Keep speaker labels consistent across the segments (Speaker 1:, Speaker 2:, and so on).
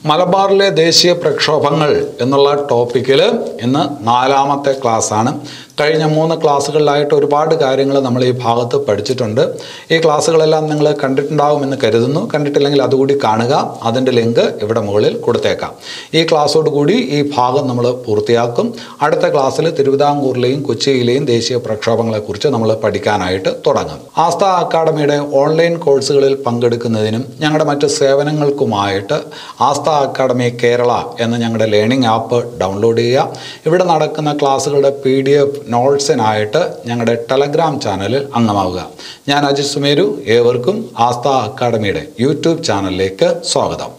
Speaker 1: മലബാറിലെ ദേശീയ പ്രക്ഷോഭങ്ങൾ എന്നുള്ള ടോപ്പിക്കിൽ ഇന്ന് നാലാമത്തെ ക്ലാസ്സാണ് കഴിഞ്ഞ മൂന്ന് ക്ലാസ്സുകളിലായിട്ട് ഒരുപാട് കാര്യങ്ങൾ നമ്മൾ ഈ ഭാഗത്ത് പഠിച്ചിട്ടുണ്ട് ഈ ക്ലാസ്സുകളെല്ലാം നിങ്ങൾ കണ്ടിട്ടുണ്ടാകുമെന്ന് കരുതുന്നു കണ്ടിട്ടില്ലെങ്കിൽ അതുകൂടി കാണുക അതിൻ്റെ ലിങ്ക് ഇവിടെ മുകളിൽ കൊടുത്തേക്കാം ഈ ക്ലാസ്സോട് കൂടി ഈ ഭാഗം നമ്മൾ പൂർത്തിയാക്കും അടുത്ത ക്ലാസ്സിൽ തിരുവിതാംകൂറിലെയും കൊച്ചിയിലെയും ദേശീയ പ്രക്ഷോഭങ്ങളെക്കുറിച്ച് നമ്മൾ പഠിക്കാനായിട്ട് തുടങ്ങും ആസ്ഥ അക്കാഡമിയുടെ ഓൺലൈൻ കോഴ്സുകളിൽ പങ്കെടുക്കുന്നതിനും ഞങ്ങളുടെ മറ്റ് സേവനങ്ങൾക്കുമായിട്ട് ആസ്ഥ അക്കാഡമി കേരള എന്ന ഞങ്ങളുടെ ലേണിംഗ് ആപ്പ് ഡൗൺലോഡ് ചെയ്യുക ഇവിടെ നടക്കുന്ന ക്ലാസ്സുകളുടെ പി ഡി എഫ് നോട്ട്സിനായിട്ട് ഞങ്ങളുടെ ടെലഗ്രാം ചാനലിൽ അംഗമാവുക ഞാൻ അജിത് സുമേരു ഏവർക്കും ആസ്ഥ അക്കാഡമിയുടെ യൂട്യൂബ് ചാനലിലേക്ക് സ്വാഗതം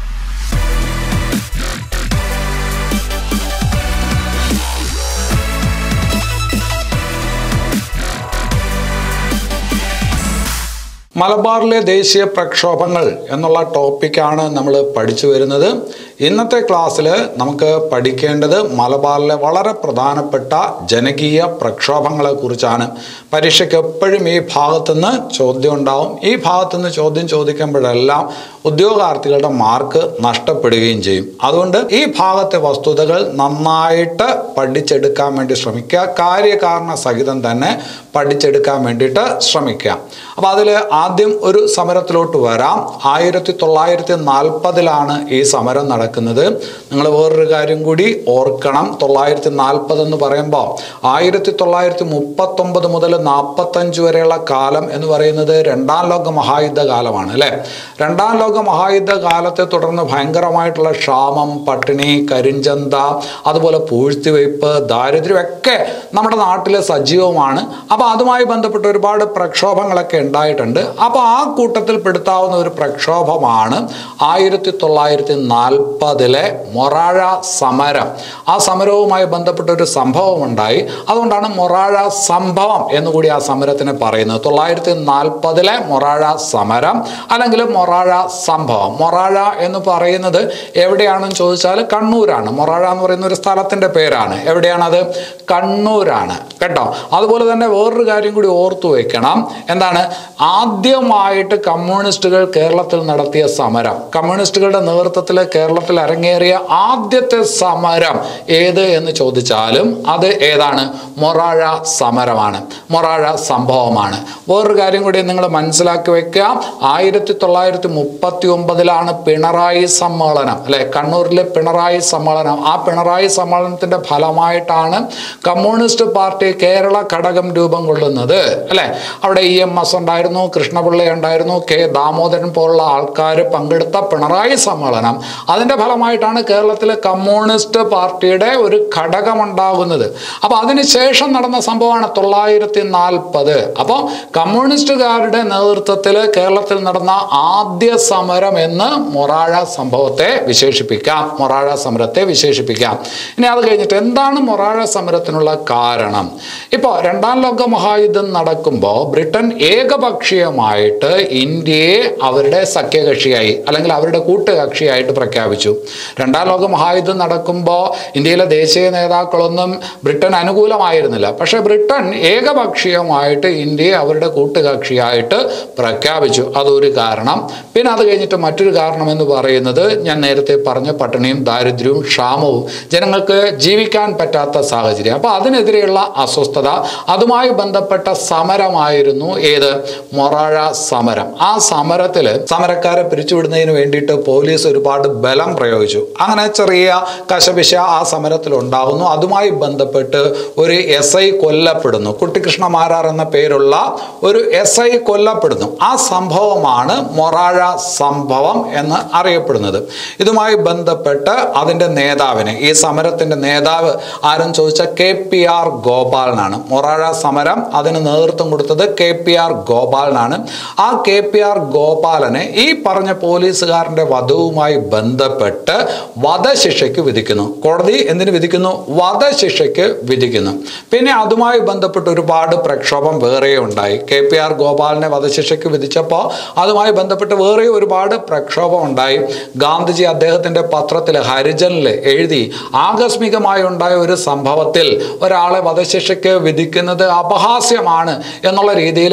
Speaker 1: മലബാറിലെ ദേശീയ പ്രക്ഷോഭങ്ങൾ എന്നുള്ള ടോപ്പിക്കാണ് നമ്മൾ പഠിച്ചു വരുന്നത് ഇന്നത്തെ ക്ലാസ്സിൽ നമുക്ക് പഠിക്കേണ്ടത് മലബാറിലെ വളരെ പ്രധാനപ്പെട്ട ജനകീയ പ്രക്ഷോഭങ്ങളെ കുറിച്ചാണ് പരീക്ഷയ്ക്ക് എപ്പോഴും ഈ ഭാഗത്തുനിന്ന് ചോദ്യം ഉണ്ടാവും ഈ ഭാഗത്തുനിന്ന് ചോദ്യം ചോദിക്കുമ്പോഴെല്ലാം ഉദ്യോഗാർത്ഥികളുടെ മാർക്ക് നഷ്ടപ്പെടുകയും ചെയ്യും അതുകൊണ്ട് ഈ ഭാഗത്തെ വസ്തുതകൾ നന്നായിട്ട് പഠിച്ചെടുക്കാൻ വേണ്ടി ശ്രമിക്കുക കാര്യകാരണ സഹിതം തന്നെ പഠിച്ചെടുക്കാൻ വേണ്ടിയിട്ട് ശ്രമിക്കുക അപ്പോൾ അതിൽ ആദ്യം ഒരു സമരത്തിലോട്ട് വരാം ആയിരത്തി തൊള്ളായിരത്തി നാൽപ്പതിലാണ് ഈ സമരം നടക്കുന്നത് നിങ്ങൾ വേറൊരു കാര്യം കൂടി ഓർക്കണം തൊള്ളായിരത്തി നാൽപ്പത് എന്ന് പറയുമ്പോൾ ആയിരത്തി തൊള്ളായിരത്തി മുപ്പത്തൊമ്പത് മുതൽ നാൽപ്പത്തഞ്ച് വരെയുള്ള കാലം എന്ന് പറയുന്നത് രണ്ടാം ലോക മഹായുദ്ധ കാലമാണ് അല്ലേ രണ്ടാം ലോക മഹായുദ്ധ കാലത്തെ തുടർന്ന് ഭയങ്കരമായിട്ടുള്ള ക്ഷാമം പട്ടിണി കരിഞ്ചന്ത അതുപോലെ പൂഴ്ത്തിവയ്പ് ദാരിദ്ര്യം ഒക്കെ നമ്മുടെ നാട്ടിൽ സജീവമാണ് അപ്പോൾ അതുമായി ബന്ധപ്പെട്ട ഒരുപാട് പ്രക്ഷോഭങ്ങളൊക്കെ ഉണ്ടായിട്ടുണ്ട് അപ്പോൾ ആ കൂട്ടത്തിൽ പെടുത്താവുന്ന ഒരു പ്രക്ഷോഭമാണ് ആയിരത്തി തൊള്ളായിരത്തി നാൽപ്പതിലെ മൊറാഴ സമരം ആ സമരവുമായി ബന്ധപ്പെട്ട ഒരു സംഭവം ഉണ്ടായി അതുകൊണ്ടാണ് മൊറാഴ സംഭവം എന്നുകൂടി ആ സമരത്തിന് പറയുന്നത് തൊള്ളായിരത്തി നാൽപ്പതിലെ മൊറാഴ സമരം അല്ലെങ്കിൽ മൊറാഴ സംഭവം മൊറാഴ എന്ന് പറയുന്നത് എവിടെയാണെന്ന് ചോദിച്ചാൽ കണ്ണൂരാണ് മൊറാഴ എന്ന് പറയുന്ന ഒരു സ്ഥലത്തിൻ്റെ പേരാണ് എവിടെയാണത് കണ്ണൂരാണ് കേട്ടോ അതുപോലെ തന്നെ വേറൊരു കാര്യം കൂടി ഓർത്തു വെക്കണം എന്താണ് ആദ്യമായിട്ട് കമ്മ്യൂണിസ്റ്റുകൾ കേരളത്തിൽ നടത്തിയ സമരം കമ്മ്യൂണിസ്റ്റുകളുടെ നേതൃത്വത്തിൽ കേരളത്തിൽ അരങ്ങേറിയ ആദ്യത്തെ സമരം ഏത് എന്ന് ചോദിച്ചാലും അത് ഏതാണ് മൊറാഴ സമരമാണ് മൊറാഴ സംഭവമാണ് വേറൊരു കാര്യം കൂടി നിങ്ങൾ മനസ്സിലാക്കി വെക്കുക ആയിരത്തി തൊള്ളായിരത്തി മുപ്പത്തി ഒമ്പതിലാണ് പിണറായി സമ്മേളനം അല്ലെ കണ്ണൂരിലെ പിണറായി സമ്മേളനം ആ പിണറായി സമ്മേളനത്തിന്റെ ഫലമായിട്ടാണ് കമ്മ്യൂണിസ്റ്റ് പാർട്ടി കേരള ഘടകം രൂപം കൊള്ളുന്നത് അല്ലെ അവിടെ ഇ എം എസ് ഉണ്ടായിരുന്നു കൃഷ്ണപിള്ള ഉണ്ടായിരുന്നു കെ ദാമോദരൻ പോലുള്ള ആൾക്കാർ പങ്കെടുത്ത പിണറായി സമ്മേളനം അതിന്റെ ഫലമായിട്ടാണ് കേരളത്തിലെ കമ്മ്യൂണിസ്റ്റ് പാർട്ടിയുടെ ഒരു ഘടകം ഉണ്ടാകുന്നത് അപ്പോൾ അതിനുശേഷം നടന്ന സംഭവമാണ് തൊള്ളായിരത്തി നാൽപ്പത് അപ്പോൾ കമ്മ്യൂണിസ്റ്റുകാരുടെ നേതൃത്വത്തിൽ കേരളത്തിൽ നടന്ന ആദ്യ സമരം എന്ന് മൊറാഴ സംഭവത്തെ വിശേഷിപ്പിക്കാം മൊറാഴ സമരത്തെ വിശേഷിപ്പിക്കാം ഇനി അത് കഴിഞ്ഞിട്ട് എന്താണ് മൊറാഴ സമരത്തിനുള്ള കാരണം ഇപ്പോൾ രണ്ടാം ലോക മഹായുദ്ധം നടക്കുമ്പോൾ ബ്രിട്ടൻ ഏകപക്ഷീയമായിട്ട് ഇന്ത്യയെ അവരുടെ സഖ്യകക്ഷിയായി അല്ലെങ്കിൽ അവരുടെ കൂട്ടുകക്ഷിയായിട്ട് പ്രഖ്യാപിച്ചു രണ്ടാം ലോക മഹായുദ്ധം നടക്കുമ്പോൾ ഇന്ത്യയിലെ ദേശീയ നേതാക്കളൊന്നും ബ്രിട്ടൻ അനുകൂലമായിരുന്നില്ല പക്ഷേ ബ്രിട്ടൻ ഏകപക്ഷീയമായിട്ട് ഇന്ത്യയെ അവരുടെ കൂട്ടുകക്ഷിയായിട്ട് പ്രഖ്യാപിച്ചു അതൊരു കാരണം പിന്നെ അത് കഴിഞ്ഞിട്ട് മറ്റൊരു കാരണം എന്ന് പറയുന്നത് ഞാൻ നേരത്തെ പറഞ്ഞ പട്ടിണിയും ദാരിദ്ര്യവും ക്ഷാമവും ജനങ്ങൾക്ക് ജീവിക്കാൻ പറ്റാത്ത സാഹചര്യം അപ്പോൾ അതിനെതിരെയുള്ള അസ്വസ്ഥത അതുമായി ബന്ധപ്പെട്ട സമരമായിരുന്നു ഏത് മൊറാഴ സമരം ആ സമരത്തിൽ സമരക്കാരെ പിരിച്ചുവിടുന്നതിന് വേണ്ടിയിട്ട് പോലീസ് ഒരുപാട് ബലം പ്രയോഗിച്ചു അങ്ങനെ ചെറിയ കശപിശ ആ സമരത്തിൽ ഉണ്ടാകുന്നു അതുമായി ബന്ധപ്പെട്ട് ഒരു എസ് ഐ കൊല്ലപ്പെടുന്നു കുട്ടിക്കൃഷ്ണ മാരാർ എന്ന പേരുള്ള ഒരു എസ് ഐ കൊല്ലപ്പെടുന്നു ആ സംഭവമാണ് മൊറാഴ സംഭവം എന്ന് അറിയപ്പെടുന്നത് ഇതുമായി ബന്ധപ്പെട്ട് അതിൻ്റെ നേതാവിനെ ഈ സമരത്തിൻ്റെ നേതാവ് ആരും ചോദിച്ചാൽ കെ പി ആർ ഗോപാലനാണ് മൊറാഴ സമരം അതിന് നേതൃത്വം കൊടുത്തത് കെ പി ആർ ഗോപാലനാണ് ആ കെ പി ആർ ഗോപാലനെ ഈ പറഞ്ഞ പോലീസുകാരൻ്റെ വധവുമായി ബന്ധപ്പെട്ട് വധശിക്ഷയ്ക്ക് വിധിക്കുന്നു കോടതി എന്തിനു വിധിക്കുന്നു വധശിക്ഷയ്ക്ക് വിധിക്കുന്നു പിന്നെ അതുമായി ബന്ധപ്പെട്ട് ഒരുപാട് പ്രക്ഷോഭം വേറെ ഉണ്ടായി കെ പി ആർ ഗോപാലിനെ വധശിക്ഷയ്ക്ക് വിധിച്ചപ്പോൾ അതുമായി ബന്ധപ്പെട്ട് വേറെ ഒരുപാട് പ്രക്ഷോഭം ഉണ്ടായി ഗാന്ധിജി അദ്ദേഹത്തിൻ്റെ പത്രത്തിൽ ഹരിജനിൽ എഴുതി ആകസ്മികമായി ഉണ്ടായ ഒരു സംഭവത്തിൽ ഒരാളെ വധശിക്ഷയ്ക്ക് വിധിക്കുന്നത് അപഹാസ്യമാണ് എന്നുള്ള രീതിയിൽ ഗാന്ധി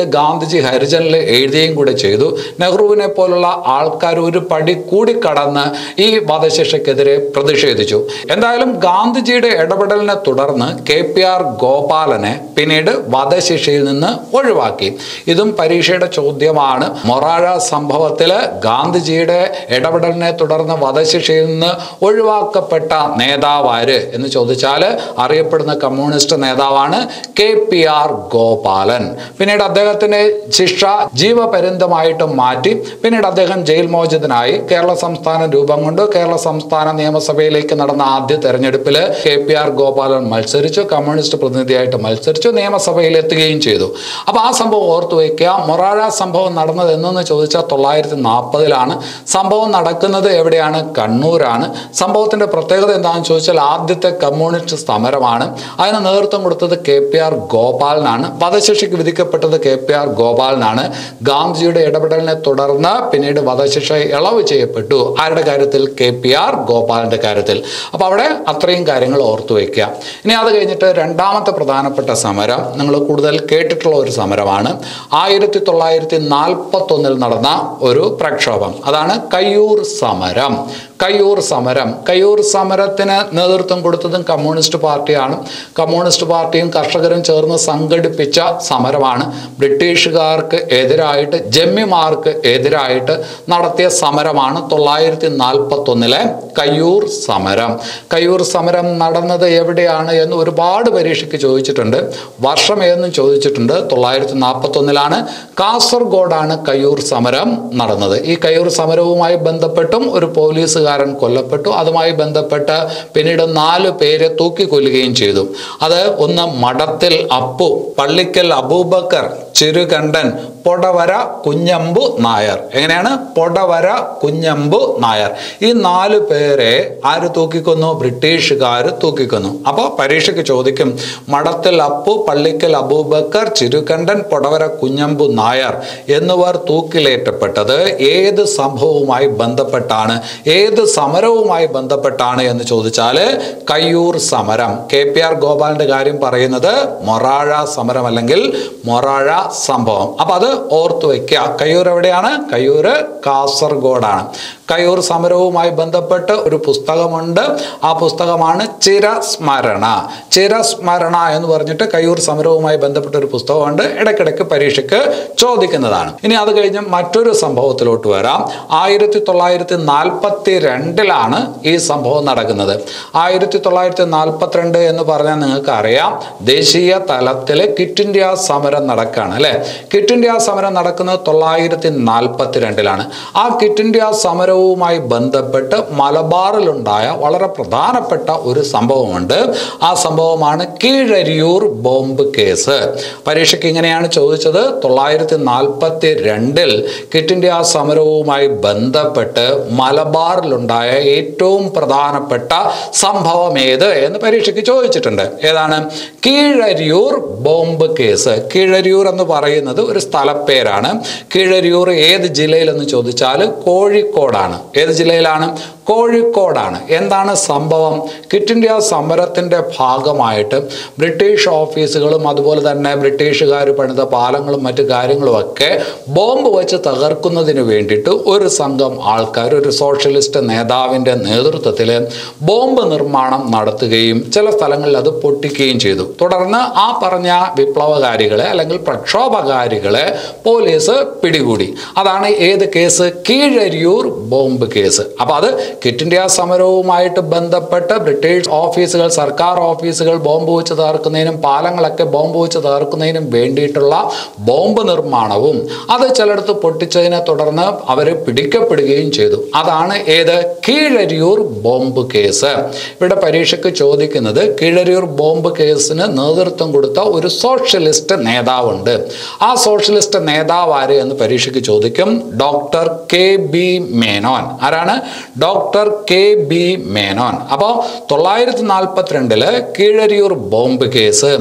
Speaker 1: ഗാന്ധിജി ഹരിജനിൽ എഴുതുകയും കൂടെ ചെയ്തു നെഹ്റുവിനെ പോലുള്ള ആൾക്കാർ ഒരു പടി കൂടി കടന്ന് ഈ വധശിക്ഷയ്ക്കെതിരെ പ്രതിഷേധിച്ചു എന്തായാലും ഗാന്ധിജിയുടെ ഇടപെടലിനെ തുടർന്ന് കെ പി ആർ ഗോപാലനെ പിന്നീട് വധശിക്ഷയിൽ നിന്ന് ഒഴിവാക്കി ഇതും പരീക്ഷയുടെ ചോദ്യമാണ് മൊറാഴ സംഭവത്തിൽ ഗാന്ധിജിയുടെ ഇടപെടലിനെ തുടർന്ന് വധശിക്ഷയിൽ നിന്ന് ഒഴിവാക്കപ്പെട്ട നേതാവാര് എന്ന് ചോദിച്ചാൽ അറിയപ്പെടുന്ന കമ്മ്യൂണിസ്റ്റ് നേതാവാണ് കെ പി ആർ ഗോപാലൻ പിന്നീട് അദ്ദേഹത്തിന്റെ ശിക്ഷ ജീവപര്യന്തമായിട്ട് മാറ്റി പിന്നീട് അദ്ദേഹം ജയിൽ മോചിതനായി കേരള സംസ്ഥാനം രൂപം കൊണ്ടു കേരള സംസ്ഥാന നിയമസഭയിലേക്ക് നടന്ന ആദ്യ തെരഞ്ഞെടുപ്പിൽ കെ പി ആർ ഗോപാലൻ മത്സരിച്ചു കമ്മ്യൂണിസ്റ്റ് പ്രതിനിധിയായിട്ട് മത്സരിച്ചു നിയമസഭയിൽ എത്തുകയും ചെയ്തു അപ്പൊ ആ സംഭവം ഓർത്തു വയ്ക്കുക മൊറാഴ സംഭവം നടന്നത് എന്നെന്ന് ചോദിച്ചാൽ തൊള്ളായിരത്തി നാൽപ്പതിലാണ് സംഭവം നടക്കുന്നത് എവിടെയാണ് കണ്ണൂരാണ് സംഭവത്തിന്റെ പ്രത്യേകത എന്താണെന്ന് ചോദിച്ചാൽ ആദ്യത്തെ കമ്മ്യൂണിസ്റ്റ് സമരമാണ് അതിന് നേതൃത്വം കൊടുത്തത് കെ പി ആർ ഗോപാലനാണ് വധശിക്ഷയ്ക്ക് വിധിക്കപ്പെട്ടത് കെ പി ആർ ഗോപാലനാണ് ഗാന്ധിജിയുടെ ഇടപെടലിനെ തുടർന്ന് പിന്നീട് വധശിക്ഷ ഇളവ് ചെയ്യപ്പെട്ടു ആരുടെ കാര്യത്തിൽ കെ പി ആർ ഗോപാലന്റെ കാര്യത്തിൽ അപ്പോൾ അവിടെ അത്രയും കാര്യങ്ങൾ ഓർത്തു വയ്ക്കുക ഇനി അത് കഴിഞ്ഞിട്ട് രണ്ടാമത്തെ പ്രധാനപ്പെട്ട സമരം നിങ്ങൾ കൂടുതൽ കേട്ടിട്ടുള്ള ഒരു സമരമാണ് ആയിരത്തി തൊള്ളായിരത്തി നാൽപ്പത്തൊന്നിൽ നടന്ന ഒരു പ്രക്ഷോഭം അതാണ് കയ്യൂർ സമരം കയ്യൂർ സമരം കയ്യൂർ സമരത്തിന് നേതൃത്വം കൊടുത്തതും കമ്മ്യൂണിസ്റ്റ് പാർട്ടിയാണ് കമ്മ്യൂണിസ്റ്റ് പാർട്ടിയും കർഷകരും ചേർന്ന് സംഘടിപ്പിച്ച സമരമാണ് ബ്രിട്ടീഷുകാർക്ക് എതിരായിട്ട് ജമ്മിമാർക്ക് എതിരായിട്ട് നടത്തിയ സമരമാണ് തൊള്ളായിരത്തി നാൽപ്പത്തൊന്നിലെ കയ്യൂർ സമരം കയ്യൂർ സമരം നടന്നത് എവിടെയാണ് എന്ന് ഒരുപാട് പരീക്ഷയ്ക്ക് ചോദിച്ചിട്ടുണ്ട് വർഷം ഏതെന്നും ചോദിച്ചിട്ടുണ്ട് തൊള്ളായിരത്തി നാൽപ്പത്തൊന്നിലാണ് കാസർഗോഡാണ് കയ്യൂർ സമരം നടന്നത് ഈ കയ്യൂർ സമരവുമായി ബന്ധപ്പെട്ടും ഒരു പോലീസുകാരൻ കൊല്ലപ്പെട്ടു അതുമായി ബന്ധപ്പെട്ട് പിന്നീട് നാല് പേരെ തൂക്കിക്കൊല്ലുകയും ചെയ്തു അത് ഒന്ന് മഠത്തിൽ അപ്പു പള്ളിക്കൽ അബൂബക്കർ ചിരുകണ്ഠൻ പൊടവര കുഞ്ഞമ്പു നായർ എങ്ങനെയാണ് പൊടവര കുഞ്ഞമ്പു നായർ ഈ നാല് പേരെ ആര് തൂക്കിക്കൊന്നു ബ്രിട്ടീഷുകാർ തൂക്കിക്കൊന്നു അപ്പോൾ പരീക്ഷയ്ക്ക് ചോദിക്കും മഠത്തിൽ അപ്പു പള്ളിക്കൽ അബൂബക്കർ ചിരുകണ്ഠൻ പൊടവര കുഞ്ഞമ്പു നായർ എന്നിവർ തൂക്കിലേറ്റപ്പെട്ടത് ഏത് സംഭവവുമായി ബന്ധപ്പെട്ടാണ് ഏത് സമരവുമായി ബന്ധപ്പെട്ടാണ് എന്ന് ചോദിച്ചാൽ കയ്യൂർ സമരം കെ പി ആർ ഗോപാലിന്റെ കാര്യം പറയുന്നത് മൊറാഴ സമരം അല്ലെങ്കിൽ മൊറാഴ സംഭവം അപ്പൊ അത് ഓർത്തു വയ്ക്കുക കയ്യൂർ എവിടെയാണ് കയ്യൂർ കാസർഗോഡാണ് കയ്യൂർ സമരവുമായി ബന്ധപ്പെട്ട് ഒരു പുസ്തകമുണ്ട് ആ പുസ്തകമാണ് ചിരസ്മരണ ചിരസ്മരണ എന്ന് പറഞ്ഞിട്ട് കയ്യൂർ സമരവുമായി ബന്ധപ്പെട്ട ഒരു പുസ്തകമുണ്ട് ഇടയ്ക്കിടയ്ക്ക് പരീക്ഷയ്ക്ക് ചോദിക്കുന്നതാണ് ഇനി അത് കഴിഞ്ഞ് മറ്റൊരു സംഭവത്തിലോട്ട് വരാം ആയിരത്തി തൊള്ളായിരത്തി നാൽപ്പത്തി രണ്ടിലാണ് ഈ സംഭവം നടക്കുന്നത് ആയിരത്തി തൊള്ളായിരത്തി നാൽപ്പത്തിരണ്ട് എന്ന് പറഞ്ഞാൽ നിങ്ങൾക്ക് അറിയാം ദേശീയ തലത്തിൽ ക്വിറ്റ് ഇന്ത്യ സമരം നടക്കുകയാണ് അല്ലെ ക്വിറ്റ് ഇന്ത്യ സമരം നടക്കുന്നത് തൊള്ളായിരത്തി നാൽപ്പത്തി രണ്ടിലാണ് ആ ക്വിറ്റ് ഇന്ത്യ സമരവുമായി ബന്ധപ്പെട്ട് മലബാറിലുണ്ടായ വളരെ പ്രധാനപ്പെട്ട ഒരു സംഭവമുണ്ട് ആ സംഭവമാണ് കീഴരിയൂർ ബോംബ് കേസ് പരീക്ഷയ്ക്ക് ഇങ്ങനെയാണ് ചോദിച്ചത് തൊള്ളായിരത്തി നാൽപ്പത്തി രണ്ടിൽ ക്വിറ്റ് ഇന്ത്യ സമരവുമായി ബന്ധപ്പെട്ട് മലബാറിലുണ്ടായ ഏറ്റവും പ്രധാനപ്പെട്ട സംഭവം ഏത് എന്ന് പരീക്ഷയ്ക്ക് ചോദിച്ചിട്ടുണ്ട് ഏതാണ് കീഴരിയൂർ ബോംബ് കേസ് കീഴരിയൂർ എന്ന് പറയുന്നത് ഒരു സ്ഥലപ്പേരാണ് കീഴരിയൂർ ഏത് ജില്ലയിലെന്ന് ചോദിച്ചാൽ കോഴിക്കോടാണ് ഏത് ജില്ലയിലാണ് കോഴിക്കോടാണ് എന്താണ് സംഭവം ക്വിറ്റ് ഇന്ത്യ സമരത്തിൻ്റെ ഭാഗമായിട്ട് ബ്രിട്ടീഷ് ഓഫീസുകളും അതുപോലെ തന്നെ ബ്രിട്ടീഷുകാർ പണിത പാലങ്ങളും മറ്റു കാര്യങ്ങളുമൊക്കെ ബോംബ് വെച്ച് തകർക്കുന്നതിന് വേണ്ടിയിട്ട് ഒരു സംഘം ആൾക്കാർ ഒരു സോഷ്യലിസ്റ്റ് നേതാവിൻ്റെ നേതൃത്വത്തിൽ ബോംബ് നിർമ്മാണം നടത്തുകയും ചില സ്ഥലങ്ങളിൽ അത് പൊട്ടിക്കുകയും ചെയ്തു തുടർന്ന് ആ പറഞ്ഞ വിപ്ലവകാരികളെ അല്ലെങ്കിൽ പ്രക്ഷോഭകാരികളെ പോലീസ് പിടികൂടി അതാണ് ഏത് കേസ് കീഴരിയൂർ ബോംബ് കേസ് അപ്പോൾ അത് ക്വിറ്റ് ഇന്ത്യ സമരവുമായിട്ട് ബന്ധപ്പെട്ട് ബ്രിട്ടീഷ് ഓഫീസുകൾ സർക്കാർ ഓഫീസുകൾ ബോംബ് വെച്ച് തകർക്കുന്നതിനും പാലങ്ങളൊക്കെ ബോംബ് വെച്ച് തകർക്കുന്നതിനും വേണ്ടിയിട്ടുള്ള ബോംബ് നിർമ്മാണവും അത് ചിലയിടത്ത് പൊട്ടിച്ചതിനെ തുടർന്ന് അവർ പിടിക്കപ്പെടുകയും ചെയ്തു അതാണ് ഏത് കീഴരിയൂർ ബോംബ് കേസ് ഇവിടെ പരീക്ഷയ്ക്ക് ചോദിക്കുന്നത് കീഴരിയൂർ ബോംബ് കേസിന് നേതൃത്വം കൊടുത്ത ഒരു സോഷ്യലിസ്റ്റ് നേതാവുണ്ട് ആ സോഷ്യലിസ്റ്റ് നേതാവ് ആര് എന്ന് പരീക്ഷയ്ക്ക് ചോദിക്കും ഡോക്ടർ കെ ബി മേനോൻ ആരാണ് ഡോക്ടർ കെ ബി മേനോൻ അപ്പോൾ തൊള്ളായിരത്തി നാൽപ്പത്തിരണ്ടില് കീഴരിയൂർ ബോംബ് കേസ്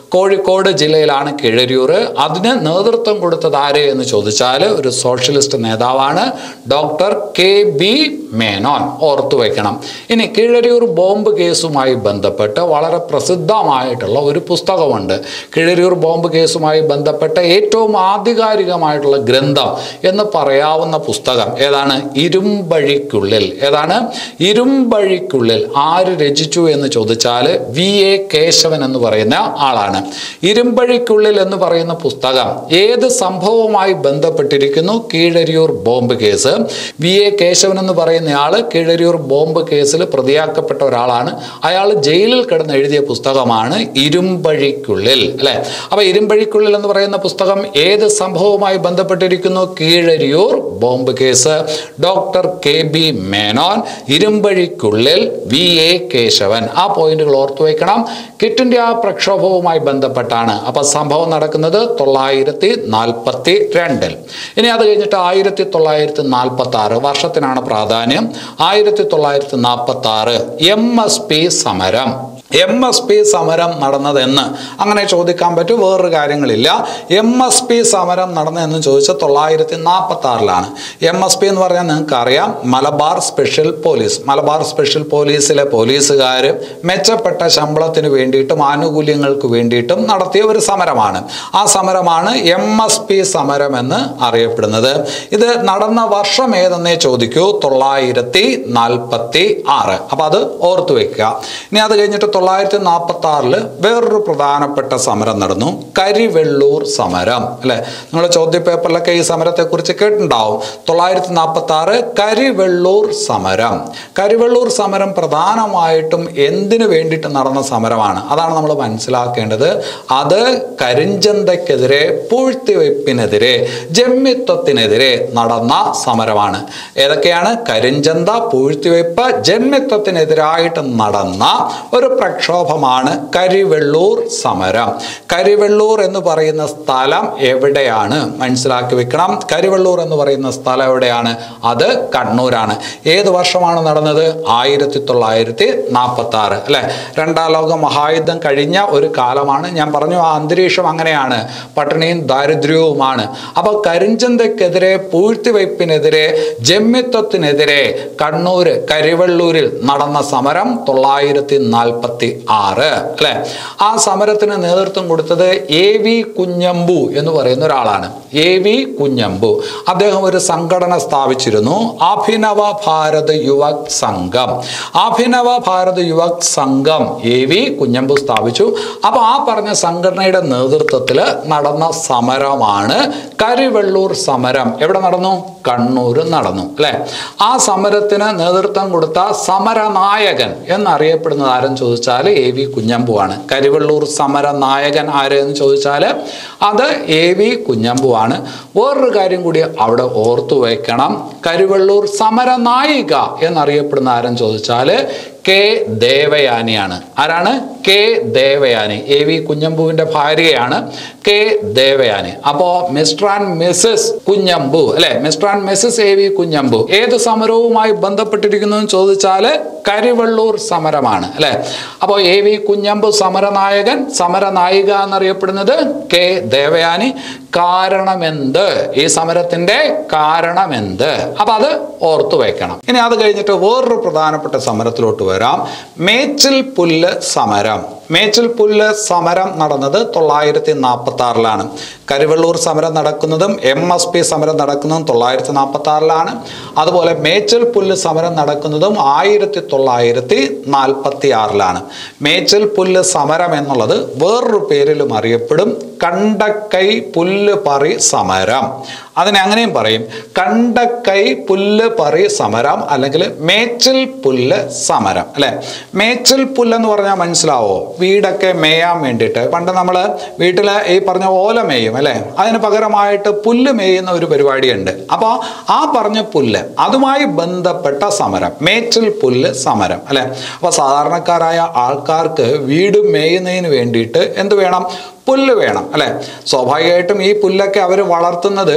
Speaker 1: കോഴിക്കോട് ജില്ലയിലാണ് കിഴരിയൂർ അതിന് നേതൃത്വം കൊടുത്തത് ആര് എന്ന് ചോദിച്ചാൽ ഒരു സോഷ്യലിസ്റ്റ് നേതാവാണ് ഡോക്ടർ കെ ബി മേനോൻ ഓർത്തു വയ്ക്കണം ഇനി കിഴരിയൂർ ബോംബ് കേസുമായി ബന്ധപ്പെട്ട് വളരെ പ്രസിദ്ധമായിട്ടുള്ള ഒരു പുസ്തകമുണ്ട് കിഴരിയൂർ ബോംബ് കേസുമായി ബന്ധപ്പെട്ട ഏറ്റവും ആധികാരികമായിട്ടുള്ള ഗ്രന്ഥം എന്ന് പറയാവുന്ന പുസ്തകം ഏതാണ് ഇരുമ്പഴിക്കുള്ളിൽ ഏതാണ് ഇരുമ്പഴിക്കുള്ളിൽ ആര് രചിച്ചു എന്ന് ചോദിച്ചാൽ വി എ കേശവൻ എന്ന് പറയുന്ന ആളാണ് ഇരുമ്പഴിക്കുള്ളിൽ എന്ന് പറയുന്ന പുസ്തകം ഏത് സംഭവവുമായി ബന്ധപ്പെട്ടിരിക്കുന്നു Keezhariyur bomb case V A Kesavan എന്ന് പറയുന്ന ആള് കീഴരിയൂർ ബോംബ് കേസിൽ പ്രതിയാക്കപ്പെട്ട ഒരാളാണ് അയാൾ ജയിലിൽ കിടന്ന് എഴുതിയ പുസ്തകമാണ് ഇരുമ്പഴിക്കുള്ളിൽ അല്ലെ അപ്പൊ ഇരുമ്പഴിക്കുള്ളിൽ എന്ന് പറയുന്ന പുസ്തകം ഏത് സംഭവവുമായി ബന്ധപ്പെട്ടിരിക്കുന്നു Keezhariyur bomb case doctor K B Menon ഇരുമ്പഴിക്കുള്ളിൽ വി എ കേശവൻ ആ പോയിന്റുകൾ ഓർത്തു വയ്ക്കണം ക്വിറ്റ് ഇന്ത്യ പ്രക്ഷോഭവുമായി ബന്ധപ്പെട്ടാണ് അപ്പൊ സംഭവം നടക്കുന്നത് തൊള്ളായിരത്തി നാൽപ്പത്തി രണ്ടിൽ ഇനി അത് കഴിഞ്ഞിട്ട് ആയിരത്തി തൊള്ളായിരത്തി നാൽപ്പത്തി ആറ് വർഷത്തിനാണ് പ്രാധാന്യം ആയിരത്തി തൊള്ളായിരത്തി നാൽപ്പത്തി ആറ് എം എസ് പി സമരം എം എസ് പി സമരം നടന്നതെന്ന് അങ്ങനെ ചോദിക്കാൻ പറ്റും വേറൊരു കാര്യങ്ങളില്ല എം എസ് പി സമരം നടന്നതെന്ന് ചോദിച്ചാൽ തൊള്ളായിരത്തി നാൽപ്പത്തി ആറിലാണ് എം എസ് പി എന്ന് പറഞ്ഞാൽ നിങ്ങൾക്ക് അറിയാം Malabar special police Malabar special പോലീസിലെ പോലീസുകാർ മെച്ചപ്പെട്ട ശമ്പളത്തിന് വേണ്ടിയിട്ടും ആനുകൂല്യങ്ങൾക്ക് വേണ്ടിയിട്ടും നടത്തിയ ഒരു സമരമാണ് ആ സമരമാണ് എം എസ് പി സമരം എന്ന് അറിയപ്പെടുന്നത് ഇത് നടന്ന വർഷം ഏതെന്നേ ചോദിക്കൂ തൊള്ളായിരത്തി നാൽപ്പത്തി ആറ് അപ്പം അത് ഓർത്തു വെക്കുക ഇനി അത് കഴിഞ്ഞിട്ട് തൊള്ളായിരത്തി നാൽപ്പത്തി ആറില് വേറൊരു പ്രധാനപ്പെട്ട സമരം നടന്നു കരിവെള്ളൂർ സമരം അല്ലെ നിങ്ങൾ ചോദ്യപേപ്പറിലൊക്കെ ഈ സമരത്തെക്കുറിച്ച് കേട്ടിട്ടുണ്ടാവും തൊള്ളായിരത്തി നാൽപ്പത്തി ആറ് കരിവെള്ളൂർ സമരം കരിവെള്ളൂർ സമരം പ്രധാനമായിട്ടും എന്തിനു വേണ്ടിയിട്ട് നടന്ന സമരമാണ് അതാണ് നമ്മൾ മനസ്സിലാക്കേണ്ടത് അത് കരിഞ്ചന്തയ്ക്കെതിരെ പൂഴ്ത്തിവയ്പ്പിനെതിരെ ജമ്മിത്വത്തിനെതിരെ നടന്ന സമരമാണ് ഏതൊക്കെയാണ് കരിഞ്ചന്ത പൂഴ്ത്തിവയ്പ്പ് ജന്മിത്വത്തിനെതിരായിട്ട് നടന്ന ഒരു പ്രക്ഷോഭമാണ് കരിവെള്ളൂർ സമരം കരിവെള്ളൂർ എന്ന് പറയുന്ന സ്ഥലം എവിടെയാണ് മനസ്സിലാക്കി വെക്കണം കരിവെള്ളൂർ എന്ന് പറയുന്ന സ്ഥലം എവിടെയാണ് അത് കണ്ണൂരാണ് ഏത് വർഷമാണ് നടന്നത് ആയിരത്തി തൊള്ളായിരത്തി നാൽപ്പത്തി ആറ് അല്ലെ രണ്ടാം ലോക മഹായുദ്ധം കഴിഞ്ഞ ഒരു കാലമാണ് ഞാൻ പറഞ്ഞു ആ അന്തരീക്ഷം അങ്ങനെയാണ് പട്ടിണിയും ദാരിദ്ര്യവുമാണ് അപ്പോൾ കരിഞ്ചന്തയ്ക്കെതിരെ പൂഴ്ത്തിവയ്പ്പിനെതിരെ ജമ്മിത്വത്തിനെതിരെ കണ്ണൂര് കരിവെള്ളൂരിൽ നടന്ന സമരം തൊള്ളായിരത്തി നാൽപ്പത്തി ആറ് അല്ലെ ആ സമരത്തിന് നേതൃത്വം കൊടുത്തത് എ വി കുഞ്ഞമ്പു എന്ന് പറയുന്ന ഒരാളാണ് എ വി കുഞ്ഞമ്പു അദ്ദേഹം ഒരു സംഘടന സ്ഥാപിച്ചിരുന്നു അഭിനവ ഭാരത് യുവക് സംഘം അഭിനവ ഭാരത് യുവക് സംഘം എ വി കുഞ്ഞമ്പു സ്ഥാപിച്ചു അപ്പൊ ആ പറഞ്ഞ സംഘടനയുടെ നേതൃത്വത്തിൽ നടന്ന സമരമാണ് കരിവെള്ളൂർ സമരം എവിടെ നടന്നു കണ്ണൂർ നടന്നു അല്ലെ ആ സമരത്തിന് നേതൃത്വം കൊടുത്ത സമരനായകൻ എന്നറിയപ്പെടുന്നത് ആരെന്ന് ചോദിച്ചാൽ എ വി കുഞ്ഞമ്പുവാണ് കരിവെള്ളൂർ സമരനായകൻ ആര് എന്ന് ചോദിച്ചാൽ അത് എ വി കുഞ്ഞമ്പുവാണ് വേറൊരു കാര്യം കൂടി അവിടെ ഓർത്തു വയ്ക്കണം കരിവെള്ളൂർ സമരനായിക എന്നറിയപ്പെടുന്ന ആരെന്ന് ചോദിച്ചാൽ കെ ദേവയാനിയാണ് ആരാണ് കെ ദേവയാനി എ വി കുഞ്ഞമ്പുവിന്റെ ഭാര്യയാണ് കെ ദേവയാനി അപ്പോ മിസ്റ്റർ ആൻഡ് മിസ്സസ് കുഞ്ഞമ്പു അല്ലെ mister and missus A V Kunhambu ഏത് സമരവുമായി ബന്ധപ്പെട്ടിരിക്കുന്നു എന്ന് ചോദിച്ചാല് കരിവെള്ളൂർ സമരമാണ് അല്ലെ അപ്പോൾ എ വി കുഞ്ഞമ്പു സമരനായകൻ സമരനായിക എന്നറിയപ്പെടുന്നത് കെ ദേവയാനി കാരണമെന്ത് ഈ സമരത്തിന്റെ കാരണമെന്ത് അപ്പൊ അത് ഓർത്തു വെക്കണം ഇനി അത് കഴിഞ്ഞിട്ട് വേറൊരു പ്രധാനപ്പെട്ട സമരത്തിലോട്ട് വരാം മേച്ചിൽ പുല്ല് സമരം മേച്ചിൽ പുല്ല് സമരം നടന്നത് തൊള്ളായിരത്തി നാൽപ്പത്തി ആറിലാണ് കരിവെള്ളൂർ സമരം നടക്കുന്നതും എം എസ് പി സമരം നടക്കുന്നതും തൊള്ളായിരത്തി നാൽപ്പത്തി ആറിലാണ് അതുപോലെ മേച്ചൽ പുല്ല് സമരം നടക്കുന്നതും ആയിരത്തി തൊള്ളായിരത്തി നാൽപ്പത്തി ആറിലാണ് മേച്ചൽ പുല്ല് സമരം എന്നുള്ളത് വേറൊരു പേരിലും അറിയപ്പെടും കണ്ടക്കൈ പുല്ല് പറി സമരം അതിനെ അങ്ങനെയും പറയും കണ്ടക്കൈ പുല്ല് പറി സമരം അല്ലെങ്കിൽ മേച്ചിൽ പുല്ല് സമരം അല്ലെ മേച്ചിൽ പുല്ല് എന്ന് പറഞ്ഞാൽ മനസ്സിലാവോ വീടൊക്കെ മേയാൻ വേണ്ടിയിട്ട് പണ്ട് നമ്മൾ വീട്ടിൽ ഈ പറഞ്ഞ ഓല മേയും അല്ലെ അതിന് പകരമായിട്ട് പുല്ല് മേയുന്ന ഒരു പരിപാടിയുണ്ട് അപ്പോൾ ആ പറഞ്ഞ പുല്ല് അതുമായി ബന്ധപ്പെട്ട സമരം മേച്ചിൽ പുല്ല് സമരം അല്ലെ അപ്പോൾ സാധാരണക്കാരായ ആൾക്കാർക്ക് വീട് മേയുന്നതിന് വേണ്ടിയിട്ട് എന്ത് വേണം പുല്ല് വേണം അല്ലെ സ്വാഭാവികമായിട്ടും ഈ പുല്ലൊക്കെ അവർ വളർത്തുന്നത്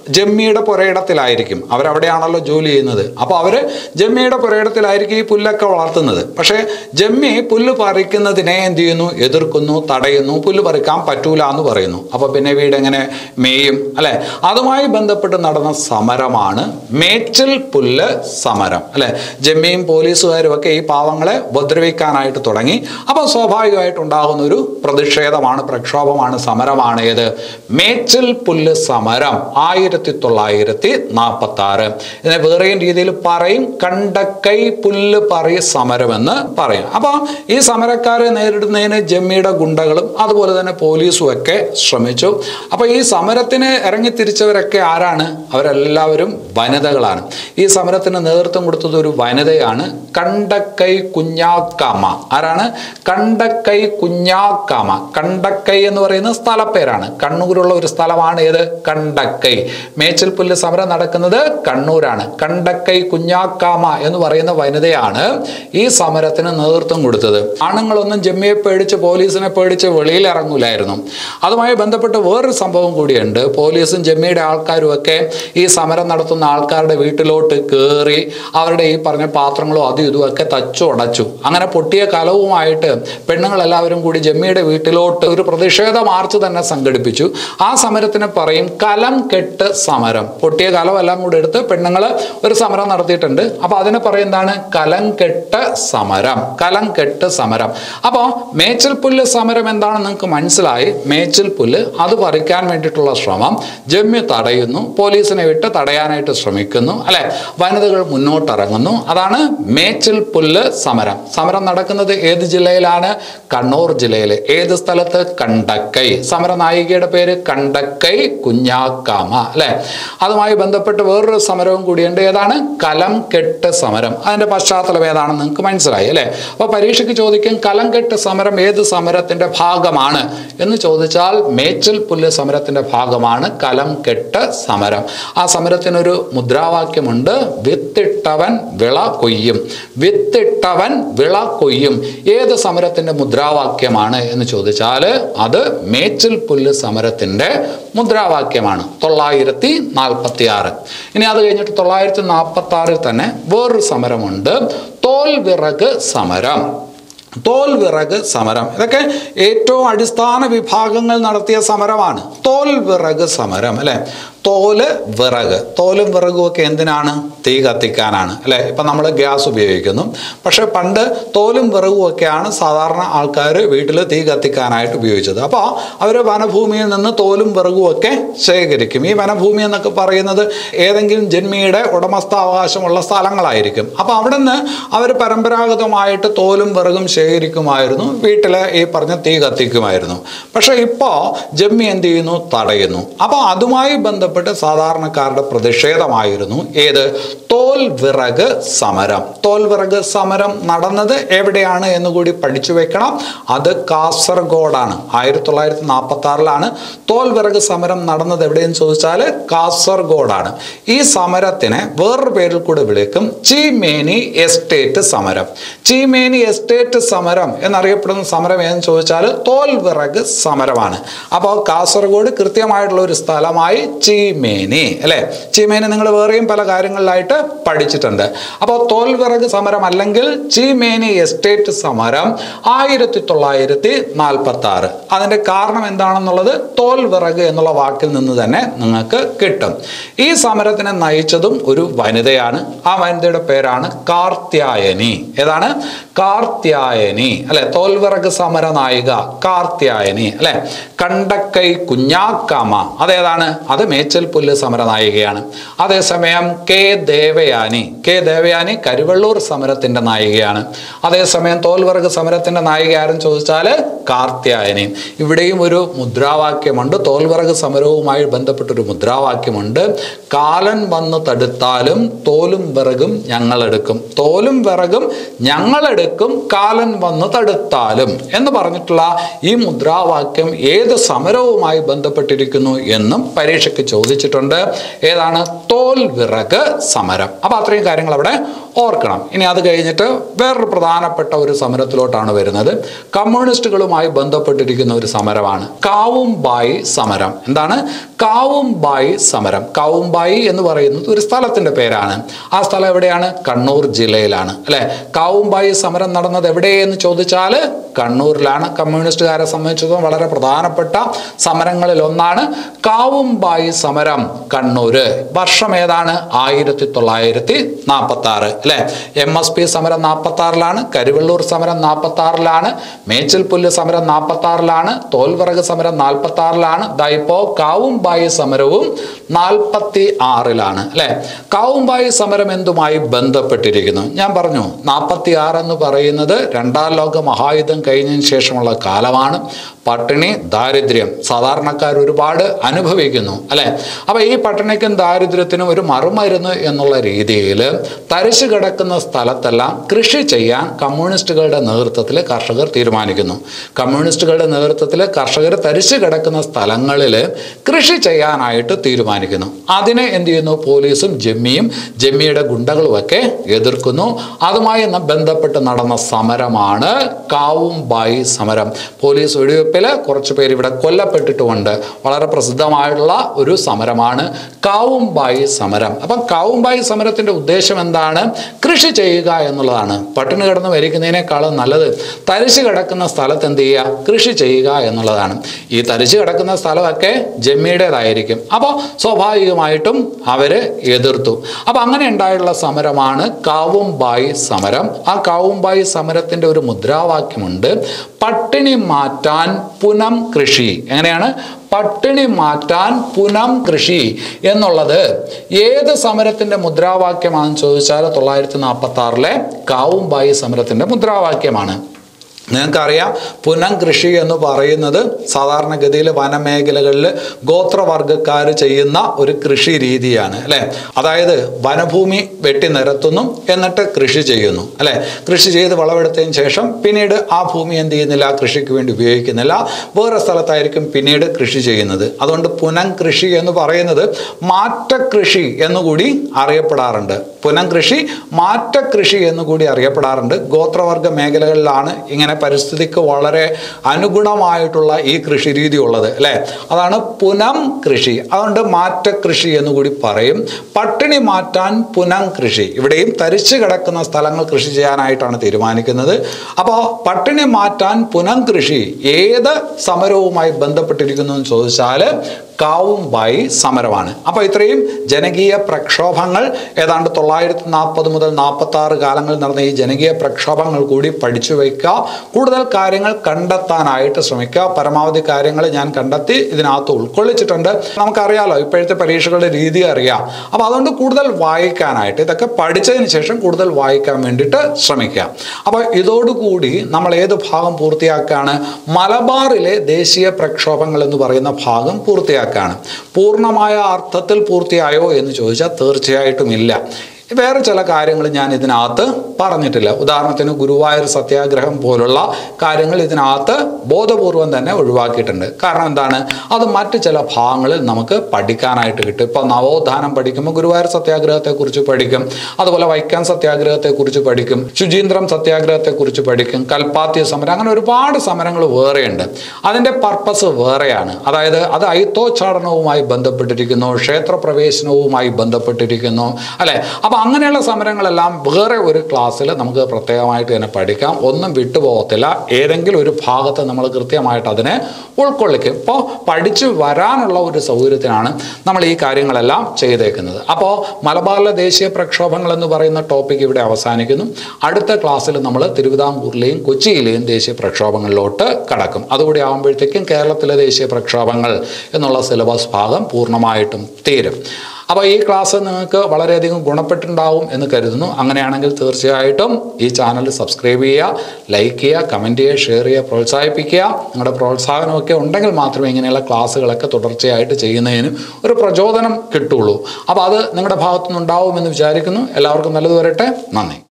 Speaker 1: ജമ്മിയുടെ പുരയിടത്തിലായിരിക്കും അവരവിടെയാണല്ലോ ജോലി ചെയ്യുന്നത് അപ്പോൾ അവർ ജമ്മിയുടെ പുരയിടത്തിലായിരിക്കും ഈ പുല്ലൊക്കെ വളർത്തുന്നത് പക്ഷേ ജമ്മി പുല്ല് പറിക്കുന്നതിനെ എന്ത് ചെയ്യുന്നു എതിർക്കുന്നു തടയുന്നു പുല്ല് പറിക്കാൻ പറ്റൂല എന്ന് പറയുന്നു അപ്പോൾ പിന്നെ വീട് എങ്ങനെ മേയും അല്ലെ അതുമായി ബന്ധപ്പെട്ട് നടന്ന സമരമാണ് മേച്ചൽ പുല്ല് സമരം അല്ലെ ജമ്മിയും പോലീസുകാരും ഒക്കെ ഈ പാവങ്ങളെ ഉപദ്രവിക്കാനായിട്ട് തുടങ്ങി അപ്പോൾ സ്വാഭാവികമായിട്ട് ഉണ്ടാകുന്ന ഒരു പ്രതിഷേധമാണ് പ്രക്ഷോഭമാണ് സമരമാണ് ഏത് മേച്ചൽ പുല്ല് സമരം ആയിരത്തി തൊള്ളായിരത്തി നാൽപ്പത്തി ആറ് ഇതിനെ വേറെയും രീതിയിൽ പറയും കണ്ടക്കൈ പുല്ല് പറയ സമരമെന്ന് പറയും അപ്പോൾ ഈ സമരക്കാരെ നേരിടുന്നതിന് ജമ്മിയുടെ ഗുണ്ടകളും അതുപോലെ തന്നെ പോലീസും ഒക്കെ ശ്രമിച്ചു അപ്പോൾ ഈ സമരത്തിന് ഇറങ്ങി തിരിച്ചവരൊക്കെ ആരാണ് അവരെല്ലാവരും വനിതകളാണ് ഈ സമരത്തിന് നേതൃത്വം കൊടുത്തത് ഒരു വനിതയാണ് കണ്ടക്കൈ കുഞ്ഞാക്കാമ ആരാണ് കണ്ടക്കൈ കുഞ്ഞാക്കാമ കണ്ടക്കൈ എന്ന് പറയുന്ന സ്ഥലപ്പേരാണ് കണ്ണൂരുള്ള ഒരു സ്ഥലമാണ് ഏത് കണ്ടക്കൈ മേച്ചിൽ പുല്ല് സമരം നടക്കുന്നത് കണ്ണൂരാണ് കണ്ടക്കൈ കുഞ്ഞാക്കാമ എന്ന് പറയുന്ന വനിതയാണ് ഈ സമരത്തിന് നേതൃത്വം കൊടുത്തത് ആണുങ്ങളൊന്നും ജമ്മിയെ പേടിച്ച് പോലീസിനെ പേടിച്ച് വെളിയിൽ ഇറങ്ങൂലായിരുന്നു അതുമായി ബന്ധപ്പെട്ട് വേറൊരു സംഭവം കൂടിയുണ്ട് പോലീസും ജമ്മിയുടെ ആൾക്കാരും ഒക്കെ ഈ സമരം നടത്തുന്ന ആൾക്കാരുടെ വീട്ടിലോട്ട് കയറി അവരുടെ ഈ പറഞ്ഞ പാത്രങ്ങളും അതും ഇതും ഒക്കെ തച്ചു ഉടച്ചു അങ്ങനെ പൊട്ടിയ കലവുമായിട്ട് പെണ്ണുങ്ങളെല്ലാവരും കൂടി ജമ്മിയുടെ വീട്ടിലോട്ട് ഒരു പ്രതിഷേധ മാർച്ച് തന്നെ സംഘടിപ്പിച്ചു ആ സമരത്തിന് പറയും കലം കെട്ട് സമരം പൊട്ടിയ കലമെല്ലാം കൂടി എടുത്ത് പെണ്ണുങ്ങൾ ഒരു സമരം നടത്തിയിട്ടുണ്ട് അപ്പൊ അതിനെ പറയുന്നതാണ് കലം കെട്ട് സമരം കലം കെട്ട് സമരം അപ്പോൾ മേച്ചിൽ പുല്ല് സമരം എന്താണെന്ന് നിങ്ങൾക്ക് മനസ്സിലായി മേച്ചിൽ പുല്ല് അത് പറിക്കാൻ വേണ്ടിയിട്ടുള്ള ശ്രമം ജമ്മി തടയുന്നു പോലീസിനെ വിട്ട് തടയാനായിട്ട് ശ്രമിക്കുന്നു അല്ലെ വനിതകൾ മുന്നോട്ടിറങ്ങുന്നു അതാണ് മേച്ചിൽ പുല്ല് സമരം സമരം നടക്കുന്നത് ഏത് ജില്ലയിലാണ് കണ്ണൂർ ജില്ലയിൽ ഏത് സ്ഥലത്ത് കണ്ടക്കൈ സമര നായികയുടെ പേര് കണ്ടക്കൈ കുഞ്ഞാക്കാമ അല്ലെ അതുമായി ബന്ധപ്പെട്ട് വേറൊരു സമരവും കൂടിയുണ്ട് ഏതാണ് കലം കെട്ട് സമരം അതിന്റെ പശ്ചാത്തലം ഏതാണെന്ന് നിങ്ങൾക്ക് മനസ്സിലായി അല്ലെ അപ്പോൾ പരീക്ഷയ്ക്ക് ചോദിക്കും കലം കെട്ട് സമരം ഏത് സമരത്തിന്റെ ഭാഗമാണ് എന്ന് ചോദിച്ചാൽ മേച്ചിൽ പുല്ല് സമരത്തിന്റെ ഭാഗമാണ് കലം കെട്ട് സമരം ആ സമരത്തിനൊരു മുദ്രാവാക്യമുണ്ട് വിത്തിട്ടവൻ വിള കൊയ്യും വിത്തിട്ടവൻ വിള കൊയ്യും ഏത് സമരത്തിന്റെ മുദ്രാവാക്യമാണ് എന്ന് ചോദിച്ചാൽ അത് മേച്ചിൽ പുല്ല് സമരത്തിന്റെ മുദ്രാവാക്യമാണ് തൊള്ളായിരത്തി നാൽപ്പത്തി ആറ് ഇനി അത് കഴിഞ്ഞിട്ട് തൊള്ളായിരത്തി നാൽപ്പത്തി ആറിൽ തന്നെ വേറൊരു സമരമുണ്ട് തോൽ വിറക് സമരം തോൽ വിറക് സമരം ഇതൊക്കെ ഏറ്റവും അടിസ്ഥാന വിഭാഗങ്ങൾ നടത്തിയ സമരമാണ് തോൽ വിറക് സമരം അല്ലെ തോല് വിറക് തോലും വിറകും ഒക്കെ എന്തിനാണ് തീ കത്തിക്കാനാണ് അല്ലെ ഇപ്പം നമ്മൾ ഗ്യാസ് ഉപയോഗിക്കുന്നു പക്ഷെ പണ്ട് തോലും വിറകും ഒക്കെയാണ് സാധാരണ ആൾക്കാർ വീട്ടിൽ തീ കത്തിക്കാനായിട്ട് ഉപയോഗിച്ചത് അപ്പോൾ അവർ വനഭൂമിയിൽ നിന്ന് തോലും വിറകും ഒക്കെ ശേഖരിക്കും ഈ വനഭൂമി എന്നൊക്കെ പറയുന്നത് ഏതെങ്കിലും ജന്മിയുടെ ഉടമസ്ഥാവകാശമുള്ള സ്ഥലങ്ങളായിരിക്കും അപ്പോൾ അവിടെ നിന്ന് അവർ പരമ്പരാഗതമായിട്ട് തോലും വിറകും ശേഖരിക്കുമായിരുന്നു വീട്ടിൽ ഈ പറഞ്ഞ തീ കത്തിക്കുമായിരുന്നു പക്ഷെ ഇപ്പോൾ ജമ്മി എന്ത് ചെയ്യുന്നു തടയുന്നു അപ്പോൾ അതുമായി ബന്ധപ്പെട്ട് സാധാരണക്കാരുടെ പ്രതിഷേധമായിരുന്നു ഏത് തോൽ വിറക് സമരം തോൽ വിറക് സമരം നടന്നത് എവിടെയാണ് എന്ന് കൂടി പഠിച്ചു വെക്കണം അത് കാസർഗോഡാണ് ആയിരത്തി തൊള്ളായിരത്തി നാൽപ്പത്തി ആറിലാണ് തോൽ വിറക് സമരം നടന്നത് എവിടെയെന്ന് ചോദിച്ചാൽ കാസർഗോഡാണ് ഈ സമരത്തിനെ വേറൊരു പേരിൽ കൂടെ വിളിക്കും ചീമേനി എസ്റ്റേറ്റ് സമരം ചീമേനി എസ്റ്റേറ്റ് സമരം എന്നറിയപ്പെടുന്ന സമരം ഏതെന്ന് ചോദിച്ചാൽ തോൽ വിറക് സമരമാണ് അപ്പോൾ കാസർഗോഡ് കൃത്യമായിട്ടുള്ള ഒരു സ്ഥലമായി ചീമേനി അല്ലെ ചീമേനി നിങ്ങൾ വേറെയും പല കാര്യങ്ങളിലായിട്ട് പഠിച്ചിട്ടുണ്ട് അപ്പോൾ തോൽ വിറക് സമരം അല്ലെങ്കിൽ ചീമേനി എസ്റ്റേറ്റ് സമരം ആയിരത്തി തൊള്ളായിരത്തി നാൽപ്പത്തി ആറ് അതിന്റെ കാരണം എന്താണെന്നുള്ളത് തോൽ വിറക് എന്നുള്ള വാക്കിൽ നിന്ന് തന്നെ നിങ്ങൾക്ക് കിട്ടും ഈ സമരത്തിനെ നയിച്ചതും ഒരു വനിതയാണ് ആ വനിതയുടെ പേരാണ് കാർത്യായനി ഏതാണ് കാർത്യായനി അല്ലെ തോൽവിറക് സമര നായിക കാർത്യായനി അല്ലെ കണ്ടക്കൈ കുഞ്ഞാക്കാമ അതേതാണ് അത് മേച്ചൽ പുല്ല് സമര നായികയാണ് അതേസമയം കെ ദേവയാനി കെ ദേവയാനി കരുവള്ളൂർ സമരത്തിന്റെ നായികയാണ് അതേസമയം തോൽവിറക് സമരത്തിന്റെ നായിക ആരും ചോദിച്ചാൽ കാർത്യായനി ഇവിടെയും ഒരു മുദ്രാവാക്യമുണ്ട് തോൽവിറക് സമരവുമായി ബന്ധപ്പെട്ടൊരു മുദ്രാവാക്യമുണ്ട് കാലൻ വന്ന് തടുത്താലും തോലും വിറകും ഞങ്ങളെടുക്കും തോലും വിറകും ഞങ്ങളെടുക്കും കാലൻ വന്ന് തടുത്താലും എന്ന് പറഞ്ഞിട്ടുള്ള ഈ മുദ്രാവാക്യം ഏത് സമരവുമായി ബന്ധപ്പെട്ടിരിക്കുന്നു എന്നും പരീക്ഷയ്ക്ക് ചോദിച്ചിട്ടുണ്ട് ഏതാണ് തോൽ വിറക് സമരം അപ്പൊ അത്രയും കാര്യങ്ങൾ അവിടെ ഓർക്കണം ഇനി അത് കഴിഞ്ഞിട്ട് വേറൊരു പ്രധാനപ്പെട്ട ഒരു സമരത്തിലോട്ടാണ് വരുന്നത് കമ്മ്യൂണിസ്റ്റുകളുമായി ബന്ധപ്പെട്ടിരിക്കുന്ന ഒരു സമരമാണ് കാവുംബായി സമരം എന്താണ് കാവുംബായി സമരം കാവുംബായി എന്ന് പറയുന്നത് ഒരു സ്ഥലത്തിന്റെ പേരാണ് ആ സ്ഥലം എവിടെയാണ് കണ്ണൂർ ജില്ലയിലാണ് അല്ലെ കാവുംബായി സമരം നടന്നത് എവിടെയെന്ന് ചോദിച്ചാൽ കണ്ണൂരിലാണ് കമ്മ്യൂണിസ്റ്റുകാരെ സംബന്ധിച്ചിടത്തോളം വളരെ പ്രധാനപ്പെട്ട സമരങ്ങളിൽ ഒന്നാണ് കാവുംബായി സമരം കണ്ണൂര് വർഷം ഏതാണ് ആയിരത്തി തൊള്ളായിരത്തി നാൽപ്പത്തി ആറ് അല്ലെ എം എസ് പി സമരം നാൽപ്പത്തി ആറിലാണ് കരുവള്ളൂർ സമരം നാൽപ്പത്തി ആറിലാണ് മേച്ചിൽപുല്ല് സമരം നാൽപ്പത്തി ആറിലാണ് തോൽവിറക് സമരം നാൽപ്പത്തി ആറിലാണ് ദായിപ്പോ കാവുംബായി സമരവും നാൽപ്പത്തി ആറിലാണ് അല്ലെ കാവുംബായി സമരം എന്തുമായി ബന്ധപ്പെട്ടിരിക്കുന്നു ഞാൻ പറഞ്ഞു നാൽപ്പത്തി ആറ് എന്ന് പറയുന്നത് രണ്ടാം ലോക മഹായുദ്ധം കഴിഞ്ഞതിന് ശേഷമുള്ള കാലമാണ് പട്ടിണി ദാരിദ്ര്യം സാധാരണക്കാർ ഒരുപാട് അനുഭവിക്കുന്നു അല്ലെ അപ്പൊ ഈ പട്ടിണിക്കും ദാരിദ്ര്യത്തിനും ഒരു മറുമരുന്ന് എന്നുള്ള രീതിയിൽ തരിശു കിടക്കുന്ന സ്ഥലത്തെല്ലാം കൃഷി ചെയ്യാൻ കമ്മ്യൂണിസ്റ്റുകളുടെ നേതൃത്വത്തിൽ കർഷകർ തീരുമാനിക്കുന്നു കമ്മ്യൂണിസ്റ്റുകളുടെ നേതൃത്വത്തിൽ കർഷകർ തരിശു കിടക്കുന്ന സ്ഥലങ്ങളിൽ കൃഷി ചെയ്യാനായിട്ട് തീരുമാനിക്കുന്നു അതിനെ എന്ത് ചെയ്യുന്നു പോലീസും ജമ്മിയും ജമ്മിയുടെ ഗുണ്ടകളുമൊക്കെ എതിർക്കുന്നു അതുമായി ന- ബന്ധപ്പെട്ട് നടന്ന സമരമാണ് കാവുംബായി സമരം പോലീസ് വെടിവെപ്പിൽ കുറച്ച് പേര് ഇവിടെ കൊല്ലപ്പെട്ടിട്ടുമുണ്ട് വളരെ പ്രസിദ്ധമായിട്ടുള്ള ഒരു സമരമാണ് കാവുംബായി സമരം അപ്പം കാവുംബായി സമരത്തിന്റെ ഉദ്ദേശം എന്താണ് കൃഷി ചെയ്യുക എന്നുള്ളതാണ് പട്ടിണി കിടന്ന് മരിക്കുന്നതിനേക്കാളും നല്ലത് തരിശ് കിടക്കുന്ന സ്ഥലത്ത് എന്ത് ചെയ്യുക കൃഷി ചെയ്യുക എന്നുള്ളതാണ് ഈ തരിശ് കിടക്കുന്ന സ്ഥലമൊക്കെ ജമ്മിയുടേതായിരിക്കും അപ്പോൾ സ്വാഭാവികമായിട്ടും അവര് എതിർത്തു അപ്പം അങ്ങനെ ഉണ്ടായിട്ടുള്ള സമരമാണ് കാവുംബായി സമരം ആ കാവുംബായി സമരത്തിന്റെ ഒരു മുദ്രാവാക്യമുണ്ട് പട്ടിണി മാറ്റാൻ പുനം കൃഷി എങ്ങനെയാണ് പട്ടിണി മാറ്റാൻ പുനം കൃഷി എന്നുള്ളത് ഏത് സമരത്തിന്റെ മുദ്രാവാക്യമാണെന്ന് ചോദിച്ചാൽ തൊള്ളായിരത്തി നാൽപ്പത്തി ആറിലെ കാവുംബായി സമരത്തിന്റെ മുദ്രാവാക്യമാണ് നിങ്ങൾക്കറിയാം പുനം കൃഷി എന്ന് പറയുന്നത് സാധാരണഗതിയിൽ വനമേഖലകളിൽ ഗോത്രവർഗക്കാർ ചെയ്യുന്ന ഒരു കൃഷി രീതിയാണ് അല്ലേ അതായത് വനഭൂമി വെട്ടി നിരത്തുന്നു എന്നിട്ട് കൃഷി ചെയ്യുന്നു അല്ലേ കൃഷി ചെയ്ത് വിളവെടുത്തതിന് ശേഷം പിന്നീട് ആ ഭൂമി എന്ത് ചെയ്യുന്നില്ല കൃഷിക്ക് വേണ്ടി ഉപയോഗിക്കുന്നില്ല വേറെ സ്ഥലത്തായിരിക്കും പിന്നീട് കൃഷി ചെയ്യുന്നത് അതുകൊണ്ട് പുനം കൃഷി എന്ന് പറയുന്നത് മാറ്റകൃഷി എന്നുകൂടി അറിയപ്പെടാറുണ്ട് പുനം കൃഷി മാറ്റകൃഷി എന്നുകൂടി അറിയപ്പെടാറുണ്ട് ഗോത്രവർഗ മേഖലകളിലാണ് ഇങ്ങനെ പരിസ്ഥിതിക്ക് വളരെ അനുഗുണമായിട്ടുള്ള ഈ കൃഷി രീതി ഉള്ളത് അല്ലേ അതാണ് പുനം കൃഷി അതുകൊണ്ട് മാറ്റകൃഷി എന്നുകൂടി പറയും പട്ടിണി മാറ്റാൻ പുനം കൃഷി ഇവിടെയും തരിച്ചു കിടക്കുന്ന സ്ഥലങ്ങൾ കൃഷി ചെയ്യാനായിട്ടാണ് തീരുമാനിക്കുന്നത് അപ്പോൾ പട്ടിണി മാറ്റാൻ പുനം കൃഷി ഏത് സമരവുമായി ബന്ധപ്പെട്ടിരിക്കുന്നു എന്ന് ചോദിച്ചാൽ കാവുംബായി സമരമാണ് അപ്പോൾ ഇത്രയും ജനകീയ പ്രക്ഷോഭങ്ങൾ ഏതാണ്ട് തൊള്ളായിരത്തി നാൽപ്പത് മുതൽ നാൽപ്പത്തി ആറ് കാലങ്ങളിൽ നടന്ന ഈ ജനകീയ പ്രക്ഷോഭങ്ങൾ കൂടി പഠിച്ചു വയ്ക്കുക കൂടുതൽ കാര്യങ്ങൾ കണ്ടെത്താനായിട്ട് ശ്രമിക്കുക പരമാവധി കാര്യങ്ങൾ ഞാൻ കണ്ടെത്തി ഇതിനകത്ത് ഉൾക്കൊള്ളിച്ചിട്ടുണ്ട് നമുക്കറിയാലോ ഇപ്പോഴത്തെ പരീക്ഷകളുടെ രീതി അറിയാം അപ്പോൾ അതുകൊണ്ട് കൂടുതൽ വായിക്കാനായിട്ട് ഇതൊക്കെ പഠിച്ചതിന് ശേഷം കൂടുതൽ വായിക്കാൻ വേണ്ടിയിട്ട് ശ്രമിക്കുക അപ്പോൾ ഇതോടുകൂടി നമ്മൾ ഏത് ഭാഗം പൂർത്തിയാക്കുകയാണ് മലബാറിലെ ദേശീയ പ്രക്ഷോഭങ്ങൾ എന്ന് പറയുന്ന ഭാഗം പൂർത്തിയാക്കുകയാണ് പൂർണ്ണമായ അർത്ഥത്തിൽ പൂർത്തിയായോ എന്ന് ചോദിച്ചാൽ തീർച്ചയായിട്ടും ഇല്ല വേറെ ചില കാര്യങ്ങൾ ഞാൻ ഇതിനകത്ത് പറഞ്ഞിട്ടില്ല ഉദാഹരണത്തിന് ഗുരുവായൂർ സത്യാഗ്രഹം പോലുള്ള കാര്യങ്ങൾ ഇതിനകത്ത് ബോധപൂർവം തന്നെ ഒഴിവാക്കിയിട്ടുണ്ട് കാരണം എന്താണ് അത് മറ്റ് ചില ഭാഗങ്ങളിൽ നമുക്ക് പഠിക്കാനായിട്ട് കിട്ടും ഇപ്പോൾ നവോത്ഥാനം പഠിക്കുമ്പോൾ ഗുരുവായൂർ സത്യാഗ്രഹത്തെക്കുറിച്ച് പഠിക്കും അതുപോലെ വൈക്കം സത്യാഗ്രഹത്തെക്കുറിച്ച് പഠിക്കും ശുചീന്ദ്രം സത്യാഗ്രഹത്തെക്കുറിച്ച് പഠിക്കും കൽപ്പാത്തി സമരം അങ്ങനെ ഒരുപാട് സമരങ്ങൾ വേറെയുണ്ട് അതിൻ്റെ പർപ്പസ് വേറെയാണ് അതായത് അത് അയിത്തോച്ചാടനവുമായി ബന്ധപ്പെട്ടിരിക്കുന്നു ക്ഷേത്രപ്രവേശനവുമായി ബന്ധപ്പെട്ടിരിക്കുന്നു അല്ലെ അപ്പം അങ്ങനെയുള്ള സമരങ്ങളെല്ലാം വേറെ ഒരു ക്ലാസ്സിൽ നമുക്ക് പ്രത്യേകമായിട്ട് തന്നെ പഠിക്കാം ഒന്നും വിട്ടുപോകത്തില്ല ഏതെങ്കിലും ഒരു ഭാഗത്ത് നമ്മൾ കൃത്യമായിട്ട് അതിനെ ഉൾക്കൊള്ളിക്കും ഇപ്പോൾ പഠിച്ചു വരാനുള്ള ഒരു സൗകര്യത്തിനാണ് നമ്മൾ ഈ കാര്യങ്ങളെല്ലാം ചെയ്തേക്കുന്നത് അപ്പോൾ മലബാറിലെ ദേശീയ പ്രക്ഷോഭങ്ങൾ എന്ന് പറയുന്ന ടോപ്പിക് ഇവിടെ അവസാനിക്കുന്നു അടുത്ത ക്ലാസ്സിൽ നമ്മൾ തിരുവിതാംകൂറിലെയും കൊച്ചിയിലെയും ദേശീയ പ്രക്ഷോഭങ്ങളിലോട്ട് കടക്കും അതുകൂടി ആകുമ്പോഴത്തേക്കും കേരളത്തിലെ ദേശീയ പ്രക്ഷോഭങ്ങൾ എന്നുള്ള സിലബസ് ഭാഗം പൂർണ്ണമായിട്ടും തീരും അപ്പോൾ ഈ ക്ലാസ് നിങ്ങൾക്ക് വളരെയധികം ഗുണപ്പെട്ടിട്ടുണ്ടാവും എന്ന് കരുതുന്നു അങ്ങനെയാണെങ്കിൽ തീർച്ചയായിട്ടും ഈ ചാനൽ സബ്സ്ക്രൈബ് ചെയ്യുക ലൈക്ക് ചെയ്യുക കമൻറ്റ് ചെയ്യുക ഷെയർ ചെയ്യുക പ്രോത്സാഹിപ്പിക്കുക നിങ്ങളുടെ പ്രോത്സാഹനമൊക്കെ ഉണ്ടെങ്കിൽ മാത്രമേ ഇങ്ങനെയുള്ള ക്ലാസ്സുകളൊക്കെ തുടർച്ചയായിട്ട് ചെയ്യുന്നതിനും ഒരു പ്രചോദനം കിട്ടുള്ളൂ അപ്പോൾ അത് നിങ്ങളുടെ ഭാഗത്തുനിന്നുണ്ടാവുമെന്ന് വിചാരിക്കുന്നു എല്ലാവർക്കും നല്ലത് വരട്ടെ നന്ദി